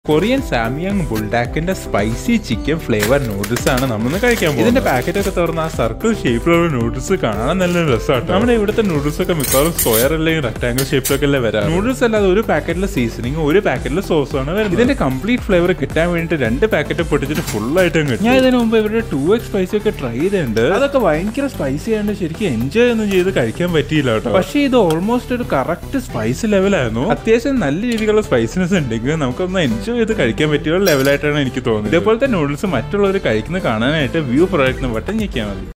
Korean Samyang ബുൾഡാക്കിന്റെ spicy chicken flavour noodles ആണ് നമ്മൾ കഴിക്കാൻ പോകുന്നത് ഇതിന്റെ പാക്കറ്റ് ഒക്കെ തുറന്ന് ആ സർക്കിൾ ഷേപ്പിലുള്ള നൂഡിൽസ് കാണാൻ നല്ല രസമാണ് നമ്മുടെ ഇവിടുത്തെ നൂഡിൽസ് ഒക്കെ മിക്കവാറും സ്ക്വയർ അല്ലെങ്കിൽ റെക്ടാംഗിൾ ഷേപ്പിലൊക്കെ അല്ലേ വരാം നൂഡിൽസ് അല്ലാതെ ഒരു പാക്കറ്റിലെ സീസണിങ് ഒരു പാക്കറ്റിലെ സോസ് ആണ് വരുന്നത് ഇതിന്റെ കംപ്ലീറ്റ് ഫ്ലേവർ കിട്ടാൻ വേണ്ടിയിട്ട് രണ്ട് പാക്കറ്റ് പൊട്ടിച്ചിട്ട് ഫുൾ ആയിട്ട് കിട്ടും ഞാൻ ഇതിനു മുമ്പ് ഇവരുടെ ടു എക്സ് സ്പൈസി ഒക്കെ ട്രൈ ചെയ്തിട്ടുണ്ട് അതൊക്കെ ഭയങ്കര സ്പൈസി ആയതുകൊണ്ട് ശരിക്കും എൻജോയ് ഒന്നും ചെയ്ത് കഴിക്കാൻ പറ്റിയില്ല കേട്ടോ പക്ഷേ ഇത് ഓൾമോസ്റ്റ് ഒരു കറക്റ്റ് സ്പൈസ് ലെവലായിരുന്നു അത്യാവശ്യം നല്ല രീതിയിലുള്ള സ്പൈസിനെസ് ഉണ്ടെങ്കിൽ നമുക്കൊന്ന് എൻജോയ് ചെയ്ത് കഴിക്കാൻ പറ്റിയ ഒരു ലെവലായിട്ടാണ് എനിക്ക് തോന്നുന്നത് ഇതേപോലത്തെ നൂഡിൽസ് മറ്റുള്ളവർ കഴിക്കുന്നത് കാണാനായിട്ട് വ്യൂ പ്രൊഡക്റ്റിന് വട്ടം ഞെക്കിയാൽ മതി